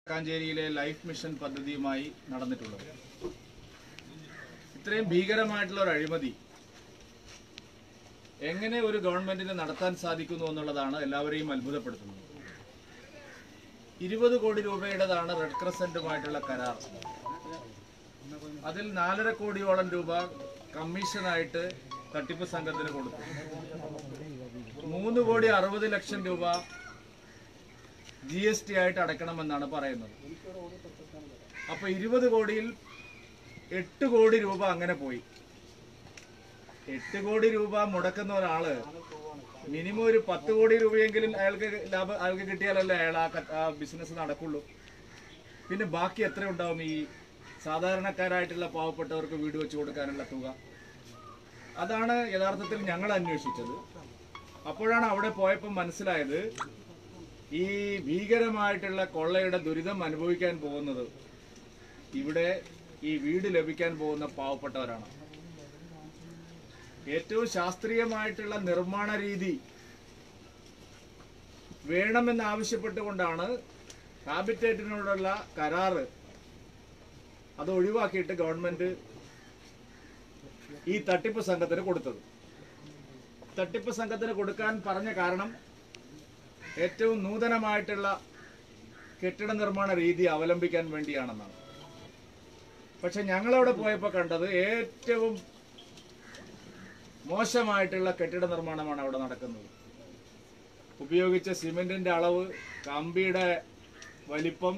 കാഞ്ചേരിയിലെ life mission പദ്ധതിയുമായി നടന്നിട്ടുള്ളത് ഇത്രയും ഭീകരമായിട്ടുള്ള ഒരു അഴിമതി എങ്ങനെ ഒരു ഗവൺമെന്റിന് നടത്താൻ സാധിക്കുന്നു എന്നുള്ളതാണ് എല്ലാവരെയും അത്ഭുതപ്പെടുത്തുന്നത് ഇരുപത് കോടി രൂപയുടേതാണ് റെഡ് ക്രസന്റുമായിട്ടുള്ള കരാർ അതിൽ നാലര കോടിയോളം രൂപ കമ്മീഷനായിട്ട് തട്ടിപ്പ് സംഘത്തിന് കൊടുത്തു മൂന്ന് കോടി അറുപത് ലക്ഷം രൂപ ജി എസ് ടി ആയിട്ട് അടയ്ക്കണമെന്നാണ് പറയുന്നത് അപ്പൊ ഇരുപത് കോടിയിൽ എട്ട് കോടി രൂപ അങ്ങനെ പോയി എട്ട് കോടി രൂപ മുടക്കുന്ന ഒരാള് മിനിമം ഒരു പത്ത് കോടി രൂപയെങ്കിലും അയാൾക്ക് ലാഭം അയാൾക്ക് കിട്ടിയാലല്ലേ അയാൾ ആ ക- ആ ബിസിനസ് നടക്കുള്ളൂ പിന്നെ ബാക്കി എത്ര ഉണ്ടാവും ഈ സാധാരണക്കാരായിട്ടുള്ള പാവപ്പെട്ടവർക്ക് വീട് വെച്ച് കൊടുക്കാനുള്ള തുക അതാണ് യഥാർത്ഥത്തിൽ ഞങ്ങൾ അന്വേഷിച്ചത് അപ്പോഴാണ് അവിടെ പോയപ്പോൾ മനസ്സിലായത് ഈ ഭീകരമായിട്ടുള്ള കൊള്ളയുടെ ദുരിതം അനുഭവിക്കാൻ പോകുന്നത് ഇവിടെ ഈ വീട് ലഭിക്കാൻ പോകുന്ന പാവപ്പെട്ടവരാണ് ഏറ്റവും ശാസ്ത്രീയമായിട്ടുള്ള നിർമ്മാണ രീതി വേണമെന്ന് ആവശ്യപ്പെട്ടുകൊണ്ടാണ് ഹാബിറ്റേറ്റിനോടുള്ള കരാറ് അത് ഒഴിവാക്കിയിട്ട് ഗവൺമെന്റ് ഈ തട്ടിപ്പ് സംഘത്തിന് കൊടുത്തത് തട്ടിപ്പ് സംഘത്തിന് കൊടുക്കാൻ പറഞ്ഞ കാരണം ഏറ്റവും നൂതനമായിട്ടുള്ള കെട്ടിട നിർമ്മാണ രീതി അവലംബിക്കാൻ വേണ്ടിയാണെന്നാണ് പക്ഷെ ഞങ്ങളവിടെ പോയപ്പോൾ കണ്ടത് ഏറ്റവും മോശമായിട്ടുള്ള കെട്ടിട നിർമ്മാണമാണ് അവിടെ നടക്കുന്നത് ഉപയോഗിച്ച സിമെന്റിന്റെ അളവ് കമ്പിയുടെ വലിപ്പം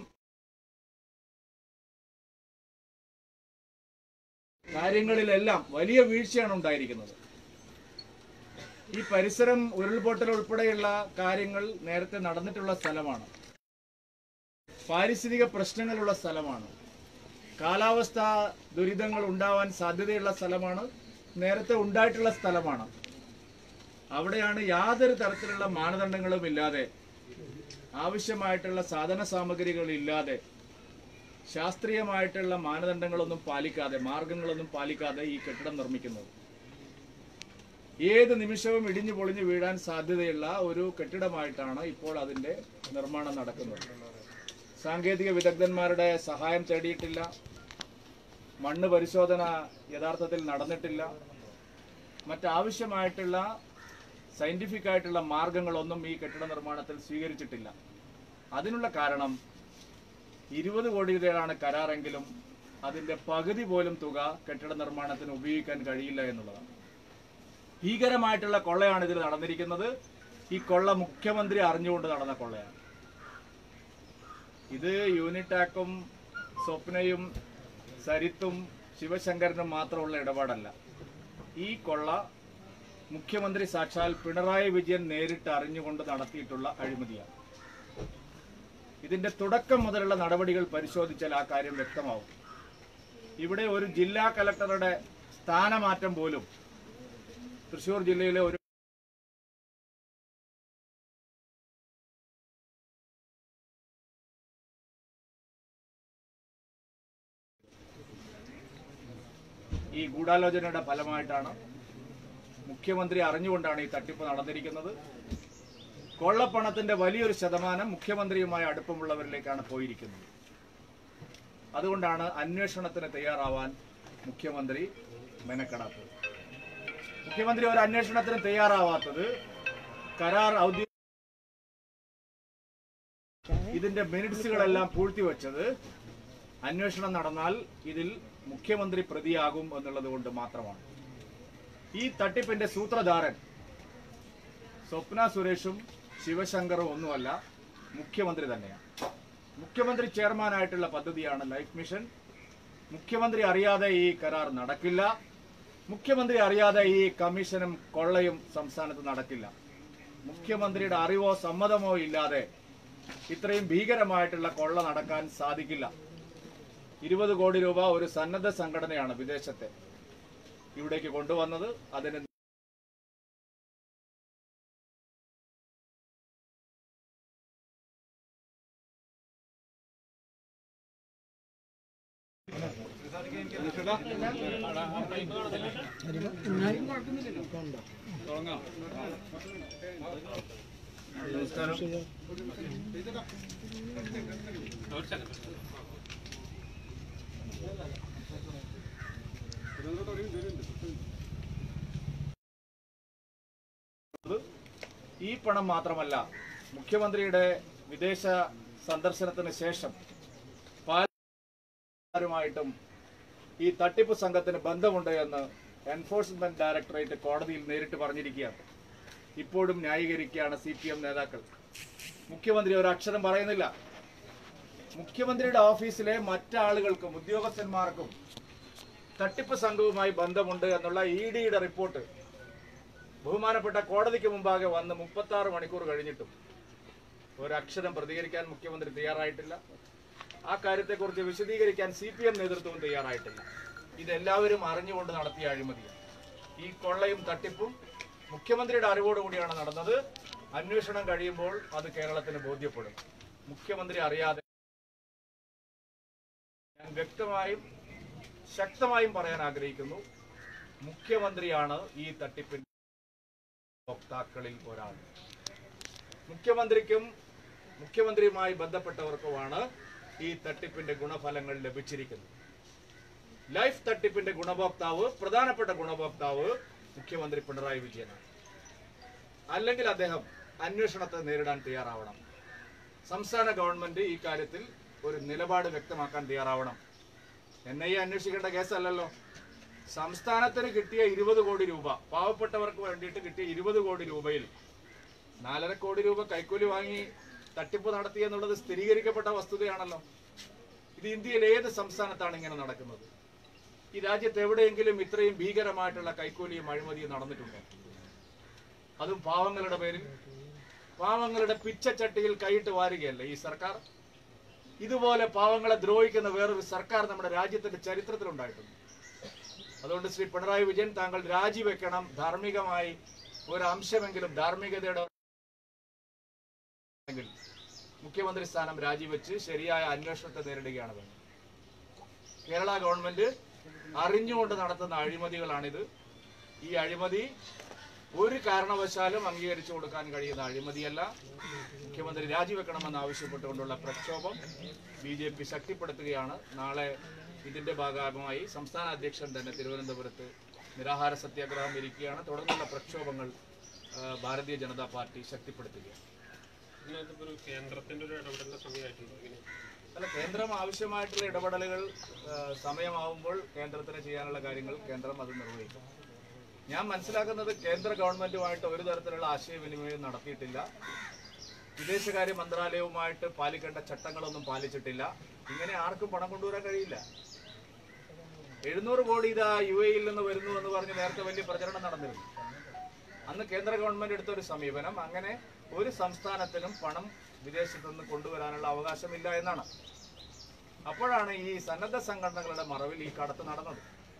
കാര്യങ്ങളിലെല്ലാം വലിയ വീഴ്ചയാണ് ഉണ്ടായിരിക്കുന്നത് ഈ പരിസരം ഉരുൾപൊട്ടൽ ഉൾപ്പെടെയുള്ള കാര്യങ്ങൾ നേരത്തെ നടന്നിട്ടുള്ള സ്ഥലമാണ് പാരിസ്ഥിതിക പ്രശ്നങ്ങളുള്ള സ്ഥലമാണ് കാലാവസ്ഥ ദുരിതങ്ങൾ ഉണ്ടാവാൻ സാധ്യതയുള്ള സ്ഥലമാണ് നേരത്തെ ഉണ്ടായിട്ടുള്ള സ്ഥലമാണ് അവിടെയാണ് യാതൊരു തരത്തിലുള്ള മാനദണ്ഡങ്ങളും ഇല്ലാതെ ആവശ്യമായിട്ടുള്ള സാധന സാമഗ്രികൾ ഇല്ലാതെ ശാസ്ത്രീയമായിട്ടുള്ള മാനദണ്ഡങ്ങളൊന്നും പാലിക്കാതെ മാർഗങ്ങളൊന്നും പാലിക്കാതെ ഈ കെട്ടിടം നിർമ്മിക്കുന്നത് ഏത് നിമിഷവും ഇടിഞ്ഞു പൊളിഞ്ഞു വീഴാൻ സാധ്യതയുള്ള ഒരു കെട്ടിടമായിട്ടാണ് ഇപ്പോൾ അതിന്റെ നിർമ്മാണം നടക്കുന്നത് സാങ്കേതിക വിദഗ്ധന്മാരുടെ സഹായം തേടിയിട്ടില്ല മണ്ണ് പരിശോധന യഥാർത്ഥത്തിൽ നടന്നിട്ടില്ല മറ്റാവശ്യമായിട്ടുള്ള സയന്റിഫിക് ആയിട്ടുള്ള മാർഗങ്ങളൊന്നും ഈ കെട്ടിട നിർമ്മാണത്തിൽ സ്വീകരിച്ചിട്ടില്ല അതിനുള്ള കാരണം ഇരുപത് കോടി രൂപയാണ് കരാറെങ്കിലും അതിന്റെ പകുതി പോലും തുക കെട്ടിട നിർമ്മാണത്തിന് ഉപയോഗിക്കാൻ കഴിയില്ല എന്നുള്ളതാണ് ഭീകരമായിട്ടുള്ള കൊള്ളയാണ് ഇതിൽ നടന്നിരിക്കുന്നത് ഈ കൊള്ള മുഖ്യമന്ത്രി അറിഞ്ഞുകൊണ്ട് നടന്ന കൊള്ളയാണ് ഇത് യൂണിറ്റാക്കും സ്വപ്നയും സരിത്തും ശിവശങ്കരനും മാത്രമുള്ള ഇടപാടല്ല ഈ കൊള്ള മുഖ്യമന്ത്രി സാക്ഷാൽ പിണറായി വിജയൻ നേരിട്ട് അറിഞ്ഞുകൊണ്ട് നടത്തിയിട്ടുള്ള അഴിമതിയാണ് ഇതിന്റെ തുടക്കം മുതലുള്ള നടപടികൾ പരിശോധിച്ചാൽ ആ കാര്യം വ്യക്തമാവും ഇവിടെ ഒരു ജില്ലാ കലക്ടറുടെ സ്ഥാനമാറ്റം പോലും തൃശൂർ ജില്ലയിലെ ഒരു ഈ ഗൂഢാലോചനയുടെ ഫലമായിട്ടാണ് മുഖ്യമന്ത്രി അറിഞ്ഞുകൊണ്ടാണ് ഈ തട്ടിപ്പ് നടന്നിരിക്കുന്നത് കൊള്ളപ്പണത്തിന്റെ വലിയൊരു ശതമാനം മുഖ്യമന്ത്രിയുമായി അടുപ്പമുള്ളവരിലേക്കാണ് പോയിരിക്കുന്നത് അതുകൊണ്ടാണ് അന്വേഷണത്തിന് തയ്യാറാവാൻ മുഖ്യമന്ത്രി മെനക്കെടാത്തത് മുഖ്യമന്ത്രി ഒരു അന്വേഷണത്തിന് തയ്യാറാവാത്തത് കരാർ ഔദ്യോഗിക ഇതിന്റെ മിനിറ്റ്സുകളെല്ലാം പൂഴ്ത്തിവെച്ചത് അന്വേഷണം നടന്നാൽ ഇതിൽ മുഖ്യമന്ത്രി പ്രതിയാകും എന്നുള്ളത് കൊണ്ട് മാത്രമാണ് ഈ തട്ടിപ്പിന്റെ സൂത്രധാരൻ സ്വപ്ന സുരേഷും ശിവശങ്കറും ഒന്നുമല്ല മുഖ്യമന്ത്രി തന്നെയാണ് മുഖ്യമന്ത്രി ചെയർമാനായിട്ടുള്ള പദ്ധതിയാണ് ലൈഫ് മിഷൻ മുഖ്യമന്ത്രി അറിയാതെ ഈ കരാർ നടക്കില്ല മുഖ്യമന്ത്രി അറിയാതെ ഈ കമ്മീഷനും കൊള്ളയും സംസ്ഥാനത്ത് നടക്കില്ല മുഖ്യമന്ത്രിയുടെ അറിവോ സമ്മതമോ ഇല്ലാതെ ഇത്രയും ഭീകരമായിട്ടുള്ള കൊള്ള നടക്കാൻ സാധിക്കില്ല ഇരുപത് കോടി രൂപ ഒരു സന്നദ്ധ സംഘടനയാണ് വിദേശത്തെ ഇവിടേക്ക് കൊണ്ടുവന്നത് അതിന് നമസ്കാരം ഈ പണം മാത്രമല്ല മുഖ്യമന്ത്രിയുടെ വിദേശ സന്ദർശനത്തിന് ശേഷം പാലുമായിട്ടും ഈ തട്ടിപ്പ് സംഘത്തിന് ബന്ധമുണ്ട് എന്ന് എൻഫോഴ്സ്മെന്റ് ഡയറക്ടറേറ്റ് കോടതിയിൽ നേരിട്ട് പറഞ്ഞിരിക്കുകയാണ് ഇപ്പോഴും ന്യായീകരിക്കുകയാണ് സി പി എം നേതാക്കൾ മുഖ്യമന്ത്രി ഒരു അക്ഷരം പറയുന്നില്ല മുഖ്യമന്ത്രിയുടെ ഓഫീസിലെ മറ്റാളുകൾക്കും ഉദ്യോഗസ്ഥന്മാർക്കും തട്ടിപ്പ് സംഘവുമായി ബന്ധമുണ്ട് എന്നുള്ള ഇ ഡിയുടെ റിപ്പോർട്ട് ബഹുമാനപ്പെട്ട കോടതിക്ക് മുമ്പാകെ വന്ന് മുപ്പത്തി ആറ് മണിക്കൂർ കഴിഞ്ഞിട്ടും ഒരക്ഷരം പ്രതികരിക്കാൻ മുഖ്യമന്ത്രി തയ്യാറായിട്ടില്ല ആ കാര്യത്തെക്കുറിച്ച് വിശദീകരിക്കാൻ സി പി എം നേതൃത്വവും തയ്യാറായിട്ടില്ല ഇതെല്ലാവരും അറിഞ്ഞുകൊണ്ട് നടത്തിയ അഴിമതിയാണ് ഈ കൊള്ളയും തട്ടിപ്പും മുഖ്യമന്ത്രിയുടെ അറിവോടുകൂടിയാണ് നടന്നത് അന്വേഷണം കഴിയുമ്പോൾ അത് കേരളത്തിന് ബോധ്യപ്പെടും മുഖ്യമന്ത്രി അറിയാതെ ഞാൻ വ്യക്തമായും ശക്തമായും പറയാൻ ആഗ്രഹിക്കുന്നു മുഖ്യമന്ത്രിയാണ് ഈ തട്ടിപ്പിന്റെ വക്താക്കളിൽ ഒരാൾ മുഖ്യമന്ത്രിക്കും മുഖ്യമന്ത്രിയുമായി ബന്ധപ്പെട്ടവർക്കുമാണ് ഈ തട്ടിപ്പിന്റെ ഗുണഫലങ്ങൾ ലഭിച്ചിരിക്കുന്നത് ലൈഫ് തട്ടിപ്പിന്റെ ഗുണഭോക്താവ് പ്രധാനപ്പെട്ട ഗുണഭോക്താവ് മുഖ്യമന്ത്രി പിണറായി വിജയനാണ് അല്ലെങ്കിൽ അദ്ദേഹം അന്വേഷണത്തെ നേരിടാൻ തയ്യാറാവണം സംസ്ഥാന ഗവൺമെന്റ് ഈ കാര്യത്തിൽ ഒരു നിലപാട് വ്യക്തമാക്കാൻ തയ്യാറാവണം എൻ ഐ എ അന്വേഷിക്കേണ്ട കേസല്ലല്ലോ സംസ്ഥാനത്തിന് കിട്ടിയ ഇരുപത് കോടി രൂപ പാവപ്പെട്ടവർക്ക് വേണ്ടിയിട്ട് കിട്ടിയ ഇരുപത് കോടി രൂപയിൽ നാലര കോടി രൂപ കൈക്കൂലി വാങ്ങി തട്ടിപ്പ് നടത്തി എന്നുള്ളത് സ്ഥിരീകരിക്കപ്പെട്ട വസ്തുതയാണല്ലോ ഇത് ഇന്ത്യയിൽ ഏത് സംസ്ഥാനത്താണ് ഇങ്ങനെ നടക്കുന്നത് ഈ രാജ്യത്ത് എവിടെയെങ്കിലും ഇത്രയും ഭീകരമായിട്ടുള്ള കൈക്കൂലിയും അഴിമതിയും നടന്നിട്ടുണ്ടോ അതും പാവങ്ങളുടെ പേരിൽ പാവങ്ങളുടെ പിച്ചച്ചട്ടിയിൽ കൈയിട്ട് വാരുകയല്ലേ ഈ സർക്കാർ ഇതുപോലെ പാവങ്ങളെ ദ്രോഹിക്കുന്ന വേറൊരു സർക്കാർ നമ്മുടെ രാജ്യത്തിന്റെ ചരിത്രത്തിലുണ്ടായിട്ടുണ്ട് അതുകൊണ്ട് ശ്രീ പിണറായി വിജയൻ താങ്കൾ രാജിവെക്കണം ധാർമ്മികമായി ഒരു അംശമെങ്കിലും ധാർമ്മികതയുടെ എങ്കിൽ മുഖ്യമന്ത്രി സ്ഥാനം രാജിവെച്ച് ശരിയായ അന്വേഷണത്തെ നേരിടുകയാണ് വേണ്ടത് കേരള ഗവൺമെന്റ് അറിഞ്ഞുകൊണ്ട് നടത്തുന്ന അഴിമതികളാണിത് ഈ അഴിമതി ഒരു കാരണവശാലും അംഗീകരിച്ചു കൊടുക്കാൻ കഴിയുന്ന അഴിമതിയല്ല മുഖ്യമന്ത്രി രാജിവെക്കണമെന്ന് ആവശ്യപ്പെട്ടുകൊണ്ടുള്ള പ്രക്ഷോഭം ബി ജെ പി ശക്തിപ്പെടുത്തുകയാണ് നാളെ ഇതിന്റെ ഭാഗമായി സംസ്ഥാന അധ്യക്ഷൻ തന്നെ തിരുവനന്തപുരത്ത് നിരാഹാര സത്യാഗ്രഹം ഇരിക്കുകയാണ് തുടർന്നുള്ള പ്രക്ഷോഭങ്ങൾ ആ, ഭാരതീയ ജനതാ പാർട്ടി ശക്തിപ്പെടുത്തുകയാണ് ഇതിനകത്തിപ്പോ ഒരു കേന്ദ്രത്തിന്റെ ഒരു ഇടപെടലിന്റെ സമയമായിട്ടുണ്ട് ഇങ്ങനെ അല്ല കേന്ദ്രം ആവശ്യമായിട്ടുള്ള ഇടപെടലുകൾ ആ, സമയമാവുമ്പോൾ കേന്ദ്രത്തിന് ചെയ്യാനുള്ള കാര്യങ്ങൾ കേന്ദ്രം അത് നിർവഹിക്കും ഞാൻ മനസ്സിലാക്കുന്നത് കേന്ദ്ര ഗവൺമെന്റുമായിട്ട് ഒരു തരത്തിലുള്ള ആശയവിനിമയം നടത്തിയിട്ടില്ല വിദേശകാര്യ മന്ത്രാലയവുമായിട്ട് പാലിക്കേണ്ട ചട്ടങ്ങളൊന്നും പാലിച്ചിട്ടില്ല ഇങ്ങനെ ആർക്കും പണം കൊണ്ടുവരാൻ കഴിയില്ല എഴുന്നൂറ് കോടി ഇതാ യു എയിൽ നിന്ന് വരുന്നു എന്ന് പറഞ്ഞ് നേരത്തെ വലിയ പ്രചരണം നടന്നിരുന്നു അന്ന് കേന്ദ്ര ഗവൺമെന്റ് എടുത്ത ഒരു സമീപനം അങ്ങനെ ഒരു സംസ്ഥാനത്തിനും പണം വിദേശത്തു നിന്ന് കൊണ്ടുവരാനുള്ള അവകാശമില്ല എന്നാണ് അപ്പോഴാണ് ഈ സന്നദ്ധ സംഘടനകളുടെ മറവിൽ ഈ കടത്ത് നടന്നത്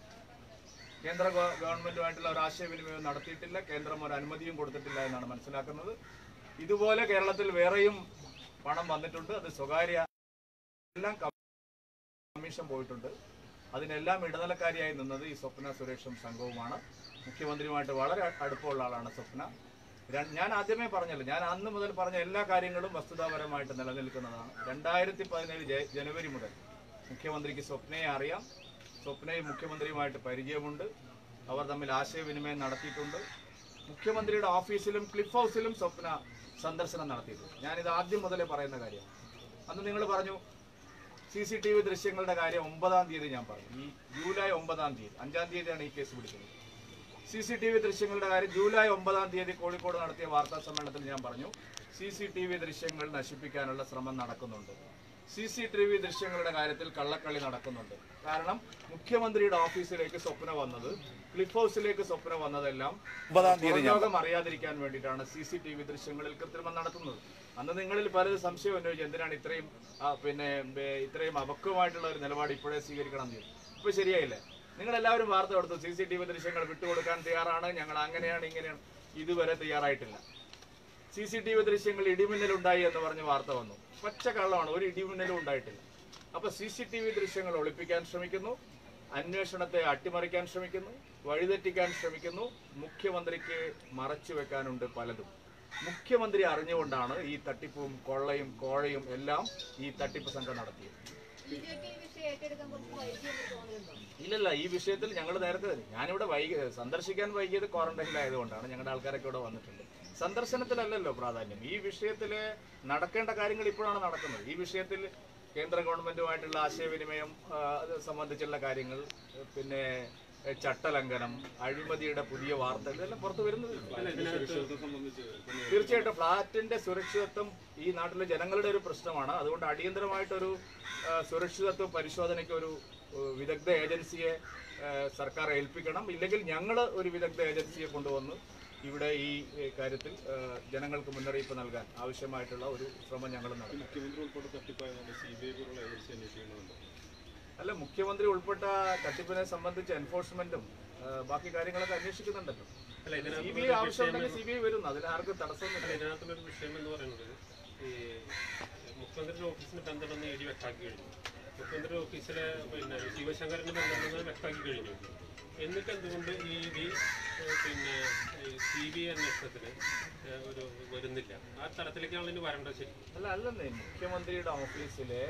കേന്ദ്ര ഗവ- ഗവൺമെന്റുമായിട്ടുള്ള ഒരു ആശയവിനിമയം നടത്തിയിട്ടില്ല കേന്ദ്രം ഒരു അനുമതിയും കൊടുത്തിട്ടില്ല എന്നാണ് മനസ്സിലാക്കുന്നത് ഇതുപോലെ കേരളത്തിൽ വേറെയും പണം വന്നിട്ടുണ്ട് അത് സ്വകാര്യ എല്ലാം കമ്മീഷൻ പോയിട്ടുണ്ട് അതിനെല്ലാം ഇടനിലക്കാരിയായി നിന്നത് ഈ സ്വപ്ന സുരേഷും സംഘവുമാണ് മുഖ്യമന്ത്രിയുമായിട്ട് വളരെ അടുപ്പമുള്ള ആളാണ് സ്വപ്ന ര- ഞാൻ ആദ്യമേ പറഞ്ഞല്ലോ ഞാൻ അന്ന് മുതൽ പറഞ്ഞ എല്ലാ കാര്യങ്ങളും വസ്തുതാപരമായിട്ട് നിലനിൽക്കുന്നതാണ് രണ്ടായിരത്തി പതിനേഴ് ജ- ജനുവരി മുതൽ മുഖ്യമന്ത്രിക്ക് സ്വപ്നയെ അറിയാം സ്വപ്നയും മുഖ്യമന്ത്രിയുമായിട്ട് പരിചയമുണ്ട് അവർ തമ്മിൽ ആശയവിനിമയം നടത്തിയിട്ടുണ്ട് മുഖ്യമന്ത്രിയുടെ ഓഫീസിലും ക്ലിഫ് ഹൗസിലും സ്വപ്ന സന്ദർശനം നടത്തിയിട്ടുണ്ട് ഞാനിത് ആദ്യം മുതലേ പറയുന്ന കാര്യമാണ് അന്ന് നിങ്ങൾ പറഞ്ഞു സി സി ടി വി ദൃശ്യങ്ങളുടെ കാര്യം ഒമ്പതാം തീയതി ഞാൻ പറഞ്ഞു ഈ ജൂലൈ ഒമ്പതാം തീയതി അഞ്ചാം തീയതിയാണ് ഈ കേസ് പിടിക്കുന്നത് സി സി ടി വി ദൃശ്യങ്ങളുടെ കാര്യം ജൂലൈ ഒമ്പതാം തീയതി കോഴിക്കോട് നടത്തിയ വാർത്താ സമ്മേളനത്തിൽ ഞാൻ പറഞ്ഞു സി സി ടി വി ദൃശ്യങ്ങൾ നശിപ്പിക്കാനുള്ള ശ്രമം നടക്കുന്നുണ്ട് സി സി ടി വി ദൃശ്യങ്ങളുടെ കാര്യത്തിൽ കള്ളക്കളി നടക്കുന്നുണ്ട് കാരണം മുഖ്യമന്ത്രിയുടെ ഓഫീസിലേക്ക് സ്വപ്ന വന്നത് ക്ലിഫ് ഹൗസിലേക്ക് സ്വപ്ന വന്നതെല്ലാം പുറംലോകം അറിയാതിരിക്കാൻ വേണ്ടിയിട്ടാണ് സി സി ടി വി ദൃശ്യങ്ങളിൽ കൃത്രിമം നടത്തുന്നത് അന്ന് നിങ്ങളിൽ പലരും സംശയം ഉന്നയിച്ചു എന്തിനാണ് ഇത്രയും ആ, പിന്നെ ഏ, ഇത്രയും അപക്വമായിട്ടുള്ള ഒരു നിലപാട് ഇപ്പോഴേ സ്വീകരിക്കണം എന്ന് ഇപ്പൊ ശരിയായില്ലേ നിങ്ങൾ എല്ലാവരും വാർത്ത കൊടുത്തു സി സി ടി വി ദൃശ്യങ്ങൾ വിട്ടുകൊടുക്കാൻ തയ്യാറാണ് ഞങ്ങൾ അങ്ങനെയാണ് ഇങ്ങനെയാണ് ഇതുവരെ തയ്യാറായിട്ടില്ല സി സി ടി വി ദൃശ്യങ്ങൾ ഇടിമിന്നലുണ്ടായി എന്ന് പറഞ്ഞ് വാർത്ത വന്നു പച്ച കള്ളമാണ് ഒരു ഇടിമിന്നലും ഉണ്ടായിട്ടില്ല അപ്പൊ സി സി ടി വി ദൃശ്യങ്ങൾ ഒളിപ്പിക്കാൻ ശ്രമിക്കുന്നു അന്വേഷണത്തെ അട്ടിമറിക്കാൻ ശ്രമിക്കുന്നു വഴിതെറ്റിക്കാൻ ശ്രമിക്കുന്നു മുഖ്യമന്ത്രിക്ക് മറച്ചു വെക്കാനുണ്ട് പലതും മുഖ്യമന്ത്രി അറിഞ്ഞുകൊണ്ടാണ് ഈ തട്ടിപ്പും കൊള്ളയും കോഴയും എല്ലാം ഈ തട്ടിപ്പ് സംഘം നടത്തിയത് ബിജെപി ഈ വിഷയം ഏറ്റെടുക്കാൻ കുറച്ച് വൈകിയെന്ന് തോന്നുന്നുണ്ടോ ഇല്ലല്ല ഈ വിഷയത്തിൽ ഞങ്ങൾ നേരത്തെ ഞാനിവിടെ വൈകി സന്ദർശിക്കാൻ വൈകിയത് ക്വാറന്റൈനിലായതുകൊണ്ടാണ് ഞങ്ങളുടെ ആൾക്കാരൊക്കെ ഇവിടെ വന്നിട്ടുണ്ട് സന്ദർശനത്തിലല്ലല്ലോ പ്രാധാന്യം ഈ വിഷയത്തിൽ നടക്കേണ്ട കാര്യങ്ങൾ ഇപ്പോഴാണ് നടക്കുന്നത് ഈ വിഷയത്തിൽ കേന്ദ്ര ഗവൺമെന്റുമായിട്ടുള്ള ആശയവിനിമയം ആ, അത് സംബന്ധിച്ചുള്ള കാര്യങ്ങൾ പിന്നെ എ, ചട്ടലംഘനം അഴിമതിയുടെ പുതിയ വാർത്തകൾ ഇതെല്ലാം പുറത്തു വരുന്നത് തീർച്ചയായിട്ടും ഫ്ളാറ്റിന്റെ സുരക്ഷിതത്വം ഈ നാട്ടിലെ ജനങ്ങളുടെ ഒരു പ്രശ്നമാണ് അതുകൊണ്ട് അടിയന്തരമായിട്ടൊരു ആ, സുരക്ഷിതത്വ പരിശോധനയ്ക്ക് ഒരു ഏഹ്, വിദഗ്ധ ഏജൻസിയെ ഏഹ്, സർക്കാർ ഏൽപ്പിക്കണം ഇല്ലെങ്കിൽ ഞങ്ങൾ ഒരു വിദഗ്ധ ഏജൻസിയെ കൊണ്ടുവന്ന് ഇവിടെ ഈ ഏഹ്, കാര്യത്തിൽ ഏഹ്, ജനങ്ങൾക്ക് മുന്നറിയിപ്പ് നൽകാൻ ആവശ്യമായിട്ടുള്ള ഒരു ശ്രമം ഞങ്ങൾ നടത്തും മുഖ്യമന്ത്രി ഉൾപ്പെടെ തട്ടിപ്പായതുകൊണ്ട് സി ബി ഐ പോലുള്ള ഏജൻസി അന്വേഷിക്കുന്നുണ്ട് അല്ല മുഖ്യമന്ത്രി ഉൾപ്പെട്ട തട്ടിപ്പിനെ സംബന്ധിച്ച് എൻഫോഴ്സ്മെന്റും ഏഹ്, ബാക്കി കാര്യങ്ങളൊക്കെ അന്വേഷിക്കുന്നുണ്ടല്ലോ അല്ല സി ഇതിനകത്ത് ബി ഐ ആവശ്യമുണ്ടെങ്കിൽ സി ബി ഐ വരും അതിൽ ആർക്കും തടസ്സമൊന്നുമില്ല ഇതിനകത്തുള്ളൊരു വിഷയം എന്ന് പറയുന്നത് ഈ മുഖ്യമന്ത്രിയുടെ ഓഫീസിന് ബന്ധമെന്ന് എഴുതി വ്യക്താക്കി കഴിഞ്ഞു മുഖ്യമന്ത്രിയുടെ ഓഫീസിലെ പിന്നെ ശിവശങ്കറിന് ബന്ധമെന്ന് വ്യക്താക്കി കഴിഞ്ഞു എന്നിട്ട് എന്തുകൊണ്ട് ഈ ഡി പിന്നെ സി ബി ഐ അന്വേഷണത്തിന് ഏഹ്, ഒരു വരുന്നില്ല ആ തലത്തിലേക്കാണ് ഇനി വരേണ്ടത് ശരി അല്ല അല്ലെന്നേ മുഖ്യമന്ത്രിയുടെ ഓഫീസിലെ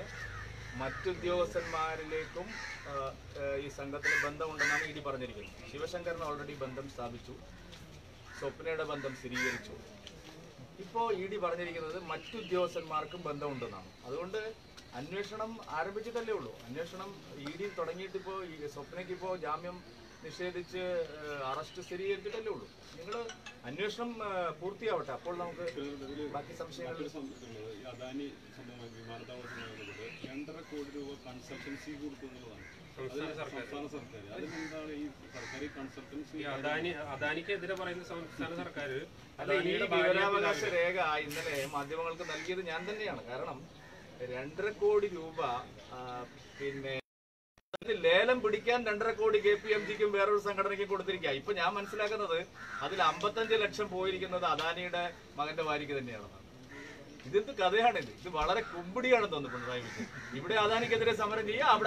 മറ്റുദ്യോഗസ്ഥന്മാരിലേക്കും ആ, ആ, ഈ സംഘത്തിന് ബന്ധമുണ്ടെന്നാണ് ഇ ഡി പറഞ്ഞിരിക്കുന്നത് ശിവശങ്കറിന് ഓൾറെഡി ബന്ധം സ്ഥാപിച്ചു സ്വപ്നയുടെ ബന്ധം സ്ഥിരീകരിച്ചു ഇപ്പോൾ ഇ ഡി പറഞ്ഞിരിക്കുന്നത് മറ്റുദ്യോഗസ്ഥന്മാർക്കും ബന്ധമുണ്ടെന്നാണ് അതുകൊണ്ട് അന്വേഷണം ആരംഭിച്ചിട്ടല്ലേ ഉള്ളൂ അന്വേഷണം ഇ ഡി തുടങ്ങിയിട്ടിപ്പോൾ ഈ സ്വപ്നയ്ക്ക് ഇപ്പോൾ ജാമ്യം നിഷേധിച്ച് ആ, അറസ്റ്റ് സ്ഥിരീകരിച്ചിട്ടല്ലേ ഉള്ളൂ നിങ്ങൾ അന്വേഷണം ആ, പൂർത്തിയാവട്ടെ അപ്പോൾ നമുക്ക് ബാക്കി സംശയങ്ങൾ മറ്റൊരു സംഭവത്തിലുള്ളത് ഈ അദാനി സംഭവമായി വിമാനത്താവളത്തിൽ ബന്ധപ്പെട്ട് രണ്ടര കോടി രൂപ കൺസൾട്ടൻസി കൊടുത്തു എന്നുള്ളതാണ് സംസ്ഥാന സർക്കാർ സംസ്ഥാന സർക്കാർ അതിനെന്താണ് ഈ സർക്കാർ ഈ കൺസൾട്ടൻസി ഈ അദാനി അദാനിക്കെതിരെ പറയുന്ന സംസ്ഥാന സർക്കാർ അല്ല ഈ വിവരാവകാശ രേഖ ഇന്നലെ മാധ്യമങ്ങൾക്ക് നൽകിയത് ഞാൻ തന്നെയാണ് കാരണം രണ്ടര കോടി രൂപ ആ, പിന്നെ അതിൽ ലേലം പിടിക്കാൻ രണ്ടര കോടി കെ പി എം ജിക്കും വേറൊരു സംഘടനയ്ക്കും കൊടുത്തിരിക്കുക ഇപ്പൊ ഞാൻ മനസ്സിലാക്കുന്നത് അതിൽ അമ്പത്തഞ്ച് ലക്ഷം പോയിരിക്കുന്നത് അദാനിയുടെ മകന്റെ ഭാര്യയ്ക്ക് തന്നെയാണെന്നാണ് ഇതെന്ത് കഥയാണിത് ഇത് വളരെ കുമ്പിടിയാണെന്ന് തോന്നുന്നു പിണറായി വിജയൻ ഇവിടെ അദാനിക്കെതിരെ സമരം ചെയ്യുക അവിടെ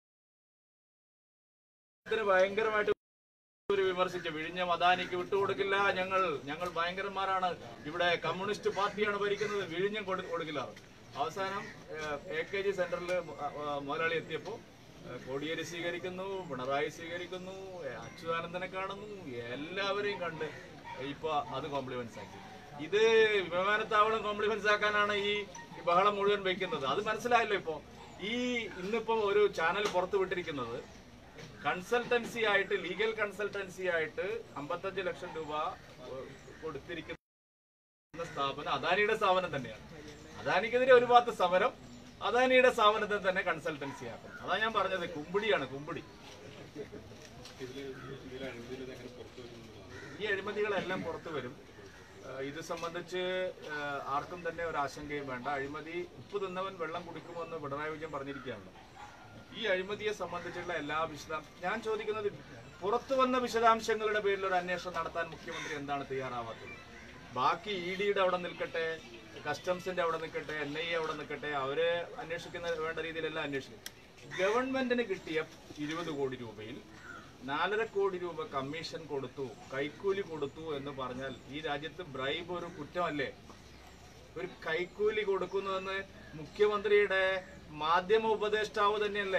അതിന് ഭയങ്കരമായിട്ട് ഒരു വിമർശിച്ച് വിഴിഞ്ഞം അദാനിക്ക് വിട്ടുകൊടുക്കില്ല ഞങ്ങൾ ഞങ്ങൾ ഭയങ്കരന്മാരാണ് ഇവിടെ കമ്മ്യൂണിസ്റ്റ് പാർട്ടിയാണ് ഭരിക്കുന്നത് വിഴിഞ്ഞം കൊടു- കൊടുക്കില്ല അവസാനം എ കെ ജി സെന്ററിൽ മുതലാളി എത്തിയപ്പോൾ കോടിയേരി സ്വീകരിക്കുന്നു പിണറായി സ്വീകരിക്കുന്നു ഏ, അച്യുതാനന്ദനെ കാണുന്നു എല്ലാവരെയും കണ്ട് ഇപ്പൊ അത് കോംപ്ലിമെന്റ്സ് ആക്കി ഇത് വിമാനത്താവളം കോംപ്ലിമെന്റ്സ് ആക്കാനാണ് ഈ ഈ ബഹളം മുഴുവൻ വെക്കുന്നത് അത് മനസ്സിലായല്ലോ ഇപ്പോ ഈ ഇന്നിപ്പോ ഒരു ചാനൽ പുറത്തു വിട്ടിരിക്കുന്നത് കൺസൾട്ടൻസി ആയിട്ട് ലീഗൽ കൺസൾട്ടൻസി ആയിട്ട് അമ്പത്തഞ്ച് ലക്ഷം രൂപ ഏഹ്, കൊടുത്തിരിക്കുന്ന സ്ഥാപനം അദാനിയുടെ സ്ഥാപനം തന്നെയാണ് അദാനിക്കെതിരെ ഒരു ഭാഗത്ത് സമരം അദാനിയുടെ സ്ഥാപനത്തെ തന്നെ കൺസൾട്ടൻസി ആക്കും അതാ ഞാൻ പറഞ്ഞത് കുമ്പിടിയാണ് കുമ്പിടി ഇതിൽ ഇതിൽ അഴിമതിയിൽ എങ്ങനെ പുറത്തു വരുന്നതാണ് ഈ അഴിമതികളെല്ലാം പുറത്തു വരും ഏഹ് ഇത് സംബന്ധിച്ച് ഏഹ് ആർക്കും തന്നെ ഒരു ആശങ്കയും വേണ്ട അഴിമതി ഉപ്പ് തിന്നവൻ വെള്ളം കുടിക്കുമെന്ന് പിണറായി വിജയൻ പറഞ്ഞിരിക്കുകയാണല്ലോ ഈ അഴിമതിയെ സംബന്ധിച്ചുള്ള എല്ലാ വിശദാം ഞാൻ ചോദിക്കുന്നത് പുറത്തു വന്ന വിശദാംശങ്ങളുടെ പേരിൽ ഒരു അന്വേഷണം നടത്താൻ മുഖ്യമന്ത്രി എന്താണ് തയ്യാറാവാത്തത് ബാക്കി ഇ ഡിയുടെ അവിടെ നിൽക്കട്ടെ കസ്റ്റംസിന്റെ അവിടെ നിൽക്കട്ടെ എൻ ഐ എ അവിടെ നിൽക്കട്ടെ അവര് അന്വേഷിക്കുന്ന വേണ്ട രീതിയിലെല്ലാം അന്വേഷിക്കും ഗവൺമെന്റിന് കിട്ടിയ ഇരുപത് കോടി രൂപയിൽ നാലര കോടി രൂപ കമ്മീഷൻ കൊടുത്തു കൈക്കൂലി കൊടുത്തു എന്ന് പറഞ്ഞാൽ ഈ രാജ്യത്ത് ബ്രൈബ് ഒരു കുറ്റമല്ലേ ഒരു കൈക്കൂലി കൊടുക്കുന്നുവെന്ന് മുഖ്യമന്ത്രിയുടെ മാധ്യമ ഉപദേഷ്ടാവ് തന്നെയല്ലേ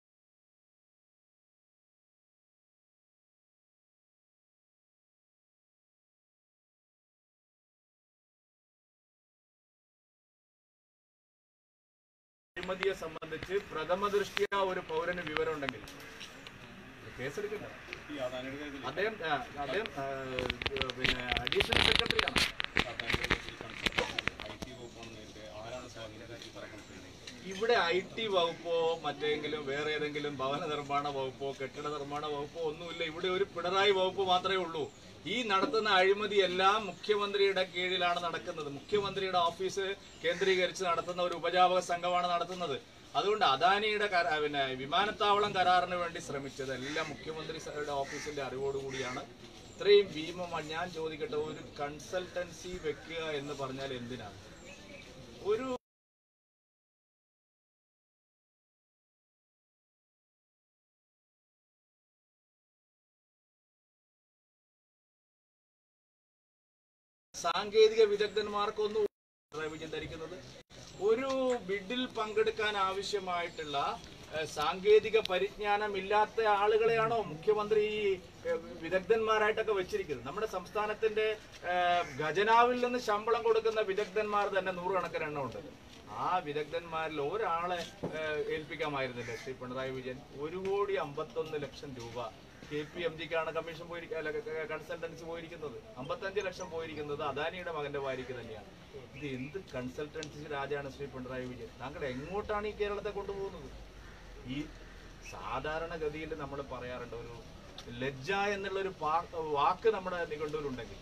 അഴിമതിയെ സംബന്ധിച്ച് പ്രഥമ ദൃഷ്ടിയ ഒരു പൗരന് വിവരം ഉണ്ടെങ്കിൽ കേസെടുക്കണ്ട ഈ അദാനിയുടെ കാര്യത്തിൽ അദ്ദേഹം ആ, അദ്ദേഹം ആ, പിന്നെ അഡീഷണൽ സെക്രട്ടറിയാണ് അദാനിയുടെ ഈ കൺസൾട്ടൻസി ഐ ടി വകുപ്പാണ് നേരിട്ട് ആരാണ് സ്വാധീനത്തിൽ പറയാൻ കഴിയുന്നത് ഇവിടെ ഐ ടി വകുപ്പോ മറ്റേതെങ്കിലും വേറെ ഏതെങ്കിലും ഭവന നിർമ്മാണ വകുപ്പോ കെട്ടിട നിർമ്മാണ വകുപ്പോ ഒന്നുമില്ല ഇവിടെ ഒരു പിണറായി വകുപ്പ് മാത്രമേ ഉള്ളൂ ഈ നടത്തുന്ന അഴിമതി എല്ലാം മുഖ്യമന്ത്രിയുടെ കീഴിലാണ് നടക്കുന്നത് മുഖ്യമന്ത്രിയുടെ ഓഫീസ് കേന്ദ്രീകരിച്ച് നടത്തുന്ന ഒരു ഉപജാപക സംഘമാണ് നടത്തുന്നത് അതുകൊണ്ട് അദാനിയുടെ കരാ- പിന്നെ വിമാനത്താവളം കരാറിന് വേണ്ടി ശ്രമിച്ചത് എല്ലാം മുഖ്യമന്ത്രിയുടെ ഓഫീസിന്റെ അറിവോടുകൂടിയാണ് ഇത്രയും ഭീമമാണ് ഞാൻ ചോദിക്കട്ടെ ഒരു കൺസൾട്ടൻസി വെക്കുക എന്ന് പറഞ്ഞാൽ എന്തിനാണ് ഒരു സാങ്കേതിക വിദഗ്ധന്മാർക്കൊന്നും പിണറായി വിജയൻ ധരിക്കുന്നത് ഒരു ബിഡിൽ പങ്കെടുക്കാൻ ആവശ്യമായിട്ടുള്ള ഏഹ്, സാങ്കേതിക പരിജ്ഞാനം ഇല്ലാത്ത ആളുകളെയാണോ മുഖ്യമന്ത്രി ഈ ഏഹ്, വിദഗ്ധന്മാരായിട്ടൊക്കെ വെച്ചിരിക്കുന്നത് നമ്മുടെ സംസ്ഥാനത്തിന്റെ ഏഹ്, ഖജനാവിൽ നിന്ന് ശമ്പളം കൊടുക്കുന്ന വിദഗ്ധന്മാർ തന്നെ നൂറുകണക്കിന് എണ്ണം ഉണ്ട് ആ വിദഗ്ധന്മാരിൽ ഒരാളെ ഏഹ്, ഏൽപ്പിക്കാമായിരുന്നില്ല ശ്രീ പിണറായി വിജയൻ ഒരു കോടി അമ്പത്തൊന്ന് ലക്ഷം രൂപ കെ പി എം ജിക്കാണ് കമ്മീഷൻ പോയിരിക്കുക കൺസൾട്ടൻസി പോയിരിക്കുന്നത് അമ്പത്തഞ്ച് ലക്ഷം പോയിരിക്കുന്നത് അദാനിയുടെ മകന്റെ വാരിക്ക് തന്നെയാണ് ഇത് എന്ത് കൺസൾട്ടൻസി രാജാണ് ശ്രീ പിണറായി വിജയൻ താങ്കൾ എങ്ങോട്ടാണ് ഈ കേരളത്തെ കൊണ്ടുപോകുന്നത് ഈ സാധാരണഗതിയിൽ നമ്മൾ പറയാറുണ്ട് ഒരു ലജ്ജ എന്നുള്ള ഒരു വാക്ക് നമ്മുടെ നിഘണ്ടുവിലുണ്ടെങ്കിൽ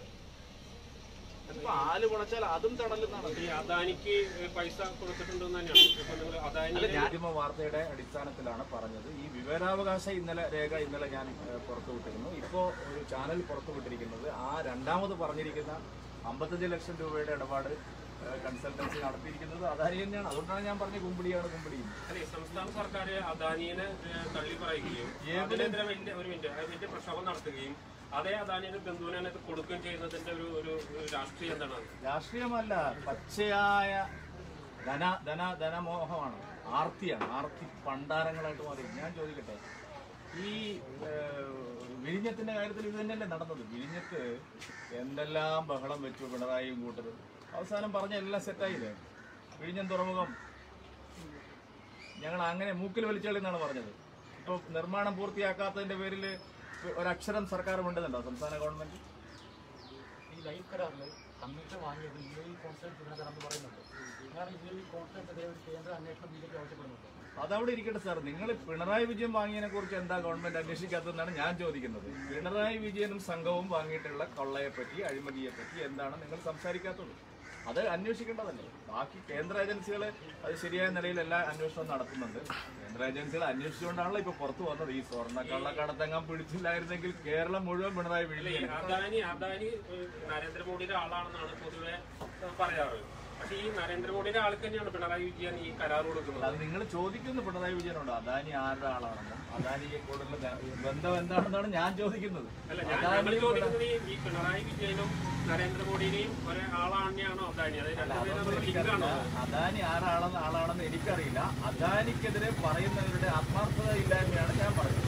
ഇപ്പൊ ആല് മുളച്ചാൽ അതും തടലുന്നാണ് ഈ അദാനിക്ക് പൈസ കൊടുത്തിട്ടുണ്ടെന്ന് തന്നെയാണ് ഇപ്പൊ നിങ്ങൾ അദാനി അല്ല മാധ്യമ വാർത്തയുടെ അടിസ്ഥാനത്തിലാണ് പറഞ്ഞത് ഈ വിവരാവകാശ ഇന്നലെ രേഖ ഇന്നലെ ഞാൻ ഏഹ്, പുറത്തുവിട്ടിരുന്നു ഇപ്പോ ഒരു ചാനൽ പുറത്തുവിട്ടിരിക്കുന്നത് ആ രണ്ടാമത് പറഞ്ഞിരിക്കുന്ന അമ്പത്തഞ്ച് ലക്ഷം രൂപയുടെ ഇടപാട് ഏഹ്, കൺസൾട്ടൻസി നടത്തിയിരിക്കുന്നത് അദാനി തന്നെയാണ് അതുകൊണ്ടാണ് ഞാൻ പറഞ്ഞ കുമ്പിടിയാണ് കുമ്പിടിയും അല്ലെ സംസ്ഥാന സർക്കാർ അദാനിയെ ഏഹ്, തള്ളി പറയുകയും അതിനെതിരെ വലിയ ഒരു മിനിറ്റ് അത് വലിയ പ്രക്ഷോഭം നടത്തുകയും അതേ അദാനിയുടെ ബന്ധുവിനെ അതിനകത്ത് കൊടുക്കുകയും ചെയ്യുന്നതിന്റെ ഒരു ഒരു ഒരു രാഷ്ട്രീയം എന്താണ് അത്? രാഷ്ട്രീയമല്ല പച്ചയായ ധന ധന ധനമോഹമാണ് ആർത്തിയാണ് ആർത്തി പണ്ടാരങ്ങളായിട്ട് മാറി ഞാൻ ചോദിക്കട്ടെ ഈ ഏഹ്, വിഴിഞ്ഞത്തിന്റെ കാര്യത്തിൽ ഇത് തന്നെയല്ലേ നടന്നത് വിഴിഞ്ഞത്ത് എന്തെല്ലാം ബഹളം വെച്ചു പിണറായിയും കൂട്ടരും അവസാനം പറഞ്ഞ എല്ലാം സെറ്റായില്ലേ വിഴിഞ്ഞം തുറമുഖം ഞങ്ങൾ അങ്ങനെ മൂക്കിൽ വലിച്ചളി എന്നാണ് പറഞ്ഞത് ഇപ്പൊ നിർമ്മാണം പൂർത്തിയാക്കാത്തതിന്റെ പേരിൽ ഒരക്ഷരം സർക്കാർ ഉണ്ടെന്നുണ്ടോ സംസ്ഥാന ഗവൺമെന്റ് ഈ ലൈഫ് കരാറിൽ കമ്മീഷൻ വാങ്ങിയത് യു എ കോൺസുലേറ്റ് ചുമതലയാണെന്ന് പറയുന്നുണ്ട് കാരണം യു എ കോൺസുലേറ്റിനെതിരെ ഒരു കേന്ദ്ര അന്വേഷണം ബി ജെ പി ആവശ്യപ്പെടുന്നുണ്ട് അതവിടെ ഇരിക്കട്ടെ സാർ നിങ്ങൾ പിണറായി വിജയൻ വാങ്ങിയതിനെ കുറിച്ച് എന്താ ഗവൺമെന്റ് അന്വേഷിക്കാത്തതെന്നാണ് ഞാൻ ചോദിക്കുന്നത് പിണറായി വിജയനും സംഘവും വാങ്ങിയിട്ടുള്ള കൊള്ളയെപ്പറ്റി അഴിമതിയെപ്പറ്റി എന്താണ് നിങ്ങൾ സംസാരിക്കാത്തത് അത് അന്വേഷിക്കേണ്ടതല്ലേ ബാക്കി കേന്ദ്ര ഏജൻസികൾ അത് ശരിയായ നിലയിൽ എല്ലാ അന്വേഷണവും നടത്തുന്നുണ്ട് കേന്ദ്ര ഏജൻസികൾ അന്വേഷിച്ചുകൊണ്ടാണല്ലോ ഇപ്പൊ പുറത്തു വന്നത് ഈ സ്വർണ്ണ കള്ളക്കടത്തെങ്ങാൻ പിടിച്ചില്ലായിരുന്നെങ്കിൽ കേരളം മുഴുവൻ പിണറായി ഈ വിജയൻ അദാനി അദാനി ഏഹ്, നരേന്ദ്രമോദിയുടെ ആളാണെന്നാണ് പൊതുവെ ഏഹ്, പറയാറ് പക്ഷെ ഈ നരേന്ദ്രമോദിയുടെ ആൾക്ക് തന്നെയാണ് പിണറായി വിജയൻ ഈ കരാർ കൊടുക്കുന്നത് അത് നിങ്ങൾ ചോദിക്കുന്നു പിണറായി വിജയനോട് അദാനി ആരുടെ ആളാണെന്നും അദാനിയെ കൂടുതൽ ബന്ധം എന്താണെന്നാണ് ഞാൻ ചോദിക്കുന്നത് അല്ല ഞാൻ നമ്മൾ ചോദിക്കുന്നത് ഈ- ഈ പിണറായി വിജയനും നരേന്ദ്രമോദിനെയും ഒരേ ആളാണെയാണോ അദാനി അതായത് രണ്ടുപേരും ലിങ്കാണോ അദാനി ആരാണെന്ന് ആളാണെന്ന് എനിക്കറിയില്ല അദാനിക്കെതിരെ പറയുന്നവരുടെ ആത്മാർത്ഥത ഇല്ലായ്മയാണ് ഞാൻ പറയുന്നത്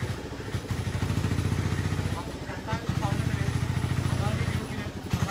രണ്ടായിരത്തി പതിനെട്ടില് അദാനി ഗ്രൂപ്പിന്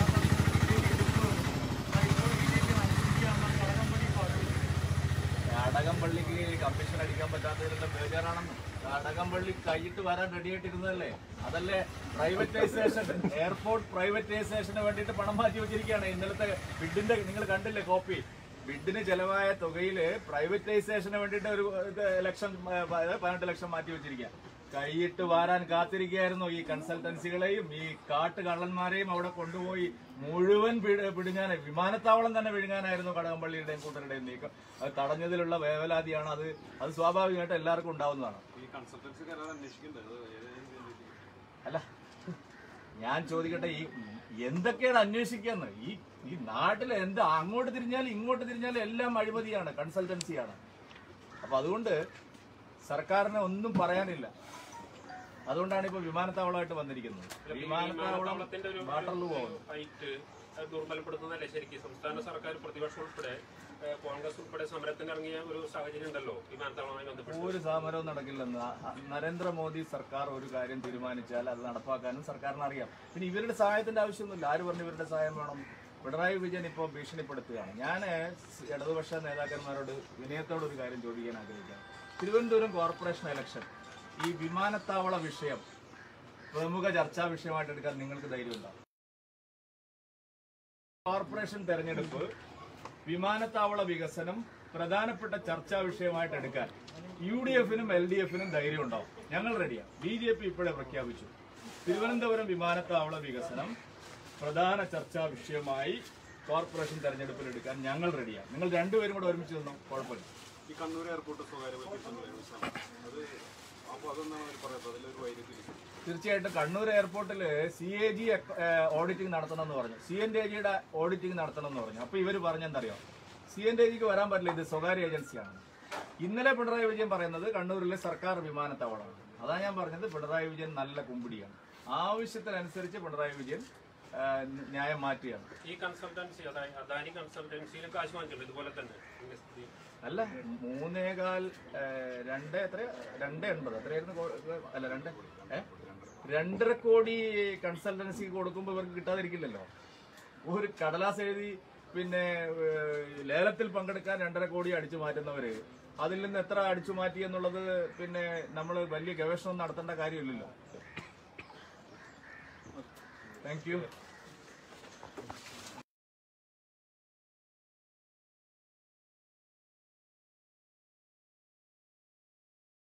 കടകംപള്ളിക്ക് കമ്മീഷൻ അടിക്കാൻ പറ്റാത്തതിലുള്ള ബേജാറാണെന്ന് കടകംപള്ളി കൈയിട്ട് വരാൻ റെഡി ആയിട്ടിരുന്നതല്ലേ അതല്ലേ പ്രൈവറ്റൈസേഷൻ എയർപോർട്ട് പ്രൈവറ്റൈസേഷന് വേണ്ടിയിട്ട് പണം മാറ്റി വെച്ചിരിക്കുകയാണ് ഇന്നലത്തെ ബിഡിന്റെ നിങ്ങൾ കണ്ടില്ലേ കോപ്പി ബിഡിന് ചെലവായ തുകയില് പ്രൈവറ്റൈസേഷന് വേണ്ടിയിട്ട് ഒരു ഇത് ലക്ഷം ഏ, പതിനെട്ട് ലക്ഷം മാറ്റി വെച്ചിരിക്കുക കൈയിട്ട് വാരാൻ കാത്തിരിക്കുകയായിരുന്നു ഈ കൺസൾട്ടൻസികളെയും ഈ കാട്ട് കള്ളന്മാരെയും അവിടെ കൊണ്ടുപോയി മുഴുവൻ പിഴ- പിടുങ്ങാൻ വിമാനത്താവളം തന്നെ വിഴുങ്ങാനായിരുന്നു കടകംപള്ളിയുടെയും കൂട്ടരുടെയും നീക്കം അത് തടഞ്ഞതിലുള്ള വേവലാതിയാണ് അത് അത് സ്വാഭാവികമായിട്ട് എല്ലാവർക്കും ഉണ്ടാവുന്നതാണ് ഈ കൺസൾട്ടൻസി കരാർ അന്വേഷിക്കണ്ടേ അത് ഏതെങ്കിലും അന്വേഷിക്കും അല്ല ഞാൻ ചോദിക്കട്ടെ ഈ എന്തൊക്കെയാണ് അന്വേഷിക്കാന്ന് ഈ ഈ നാട്ടിൽ എന്ത് അങ്ങോട്ട് തിരിഞ്ഞാലും ഇങ്ങോട്ട് തിരിഞ്ഞാലും എല്ലാം അഴിമതിയാണ് കൺസൾട്ടൻസിയാണ് അപ്പൊ അതുകൊണ്ട് സർക്കാരിന് ഒന്നും പറയാനില്ല അതുകൊണ്ടാണ് ഇപ്പൊ വിമാനത്താവളമായിട്ട് വന്നിരിക്കുന്നത് വിമാനത്താവളം വിമാനത്താവളത്തിന്റെ ഒരു വാട്ടർലൂ പോകുന്നു ഫൈറ്റ് അത് ദുർബലപ്പെടുത്തുന്നതല്ലേ ശരിക്കും സംസ്ഥാന സർക്കാർ പ്രതിപക്ഷം ഉൾപ്പെടെ ഏഹ്, കോൺഗ്രസ് ഉൾപ്പെടെ സമരത്തിന് ഇറങ്ങിയ ഒരു സാഹചര്യം ഉണ്ടല്ലോ വിമാനത്താവളവുമായി ബന്ധപ്പെട്ട് ഒരു സമരവും നടക്കില്ലെന്ന് ആ- ആ നരേന്ദ്രമോദി സർക്കാർ ഒരു കാര്യം തീരുമാനിച്ചാൽ അത് നടപ്പാക്കാനും സർക്കാരിന് അറിയാം പിന്നെ ഇവരുടെ സഹായത്തിന്റെ ആവശ്യമൊന്നുമില്ല ആര് പറഞ്ഞു ഇവരുടെ സഹായം വേണം പിണറായി വിജയൻ ഇപ്പോൾ ഭീഷണിപ്പെടുത്തുകയാണ് ഞാൻ ഇടതുപക്ഷ നേതാക്കന്മാരോട് വിനയത്തോട് ഒരു കാര്യം ചോദിക്കാൻ ആഗ്രഹിക്കാം തിരുവനന്തപുരം കോർപ്പറേഷൻ ഇലക്ഷൻ ഈ വിമാനത്താവള വിഷയം പ്രമുഖ ചർച്ചാ വിഷയമായിട്ട് എടുക്കാൻ നിങ്ങൾക്ക് ധൈര്യമുണ്ടോ കോർപ്പറേഷൻ തെരഞ്ഞെടുപ്പ് വിമാനത്താവള വികസനം പ്രധാനപ്പെട്ട ചർച്ചാ വിഷയമായിട്ട് എടുക്കാൻ യു ഡി എഫിനും എൽ ഡി എഫിനും ധൈര്യം ഉണ്ടാവും ഞങ്ങൾ റെഡിയാണ് ബി ജെ പി ഇപ്പോഴേ പ്രഖ്യാപിച്ചു തിരുവനന്തപുരം വിമാനത്താവള വികസനം പ്രധാന ചർച്ചാ വിഷയമായി കോർപ്പറേഷൻ തെരഞ്ഞെടുപ്പിൽ എടുക്കാൻ ഞങ്ങൾ റെഡിയാണ് നിങ്ങൾ രണ്ടുപേരും കൂടെ ഒരുമിച്ച് നിന്നോ കുഴപ്പമില്ല ഈ കണ്ണൂർ എയർപോർട്ട് സ്വകാര്യവൽക്കരിച്ചത് അത് അപ്പോൾ അതൊന്നാണ് അവർ പറയാത്തത് അതിലൊരു വൈരുദ്ധ്യം തീർച്ചയായിട്ടും കണ്ണൂർ എയർപോർട്ടിൽ സി എ ജി ഓഡിറ്റിംഗ് നടത്തണമെന്ന് പറഞ്ഞു സി എൻ ഡി ജിയുടെ ഓഡിറ്റിംഗ് നടത്തണമെന്ന് പറഞ്ഞു അപ്പൊ ഇവർ പറഞ്ഞെന്തറിയോ സി എൻ ഡി ജിക്ക് വരാൻ പറ്റില്ല ഇത് സ്വകാര്യ ഏജൻസിയാണ് ഇന്നലെ പിണറായി വിജയൻ പറയുന്നത് കണ്ണൂരിലെ സർക്കാർ വിമാനത്താവളമാണ് അതാ ഞാൻ പറഞ്ഞത് പിണറായി വിജയൻ നല്ല കുമ്പിടിയാണ് ആവശ്യത്തിനനുസരിച്ച് പിണറായി വിജയൻ ആ, ന്യായം മാറ്റിയാണ് ഈ കൺസൾട്ടൻസി അതായത് അദാനി കൺസൾട്ടൻസിയിലും കാശ് വാങ്ങിച്ചുള്ളൂ ഇതുപോലെ തന്നെ ഇതിന്റെ സ്ഥിതി. അല്ല മൂന്നേകാൽ ഏ, രണ്ട് എത്ര രണ്ട് എൺപത് എത്രയായിരുന്നു കോ- അല്ല രണ്ട് ഏ രണ്ടര കോടി കൺസൾട്ടൻസി കൊടുക്കുമ്പോൾ ഇവർക്ക് കിട്ടാതിരിക്കില്ലല്ലോ ഒരു കടലാസ് എഴുതി പിന്നെ ഏ, ലേലത്തിൽ പങ്കെടുക്കാൻ രണ്ടര കോടി അടിച്ചു മാറ്റുന്നവര് അതിൽ നിന്ന് എത്ര അടിച്ചു മാറ്റി എന്നുള്ളത് പിന്നെ നമ്മൾ വലിയ ഗവേഷണം നടത്തേണ്ട കാര്യമില്ലല്ലോ താങ്ക് യു